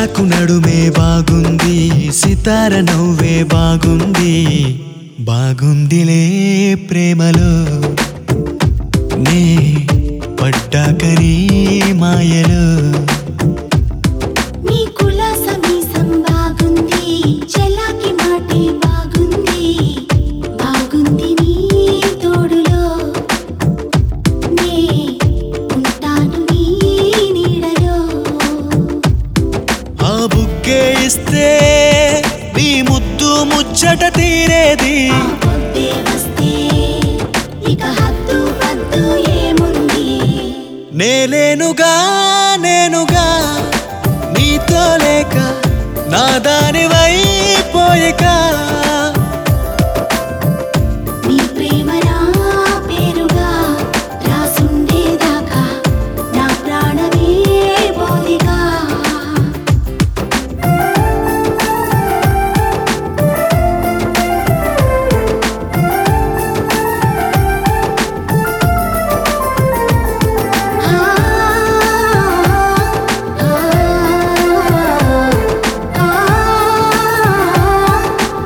చెటాకు నడుమే బాగుంది సితార నవ్వే బాగుంది బాగుందిలే ప్రేమలో నే పడ్డాకని మాయలో నీ కులాస మీసం బాగుంది చెలాకి మాటే బాగుంది బాగుంది నీ తోడులో నే ఉంటాను నీ నీడలో ఆ బుగ్గే ఇస్తే నీ ముద్దు ముచ్చట తీరేది ఆ పొద్దే వస్తే ఇక హద్దు పద్దు ఏముంది నేలేనుగా నేనుగా నీతో లేక నా దానివైపోయిక నీ ప్రేమ నా పేరుగా రాసుండేదాకా నా ప్రాణమే బోధిగా ఆ ఆ ఆ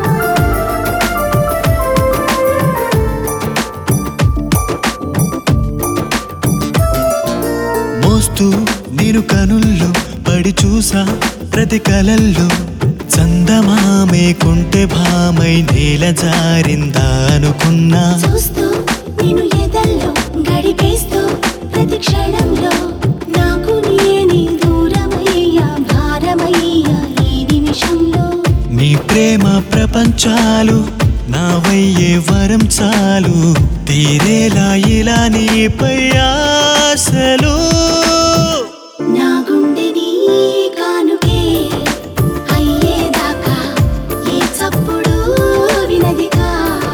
మోస్తూ నేను కనుల్లో పడి చూసా ప్రతి కలల్లో చందమామే కుంటె భామై నేల జారిందా అనుకున్నా చూస్తూ నేను ఎదల్లో గడిపేస్తూ ప్రతి క్షణంలో నాకు నేనే దూరమయ్యా భారమయ్యా ఈ నిమిషంలో నీ ప్రేమ ప్రపంచాలు నావయ్యే వరం చాలు తీరేలా ఇలా నీపై ఆశలు నా గుండె నీ కానుకే అయ్యేదాకా ఏ చప్పుడు వినదిగా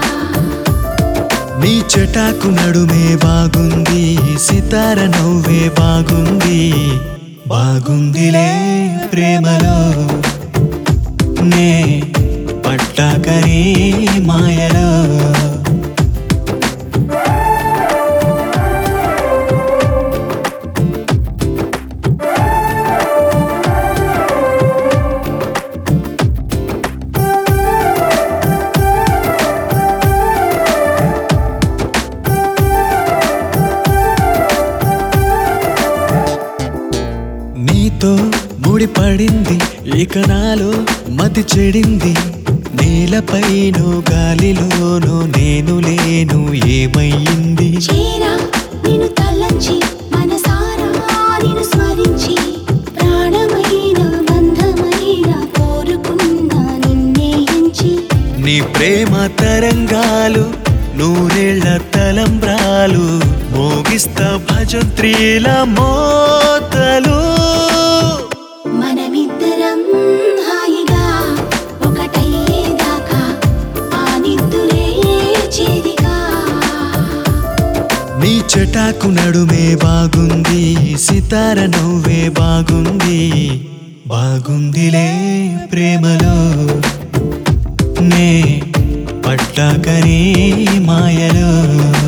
నీ చెటాకు నడుమే బాగుంది సితార నవ్వే బాగుంది బాగుందిలే ప్రేమలో నే పట్టాకరే మాయలో నీతో ముడిపడింది ఇక నాలో మతి చెడింది నేలపైనో గాలిలోనో నేను లేను ఏమయ్యింది చేరా నిన్ను తలంచి మనసారా నిన్ను స్మరించి ప్రాణమైన బంధమైన కోరుకున్న నిన్నే ఎంచి నీ ప్రేమ తరంగాలు నూరేళ్ల తలంబ్రాలు మోగిస్తా భజంత్రీల మోతలు మనమిద్దరం హాయిగా ఒకటయ్యేదాకా ఆ నిద్దులే చేదిగా నీ చెటాకు నడుమే బాగుంది సితార నవ్వే బాగుంది బాగుందిలే ప్రేమలో నే పట్టాకరే మాయలో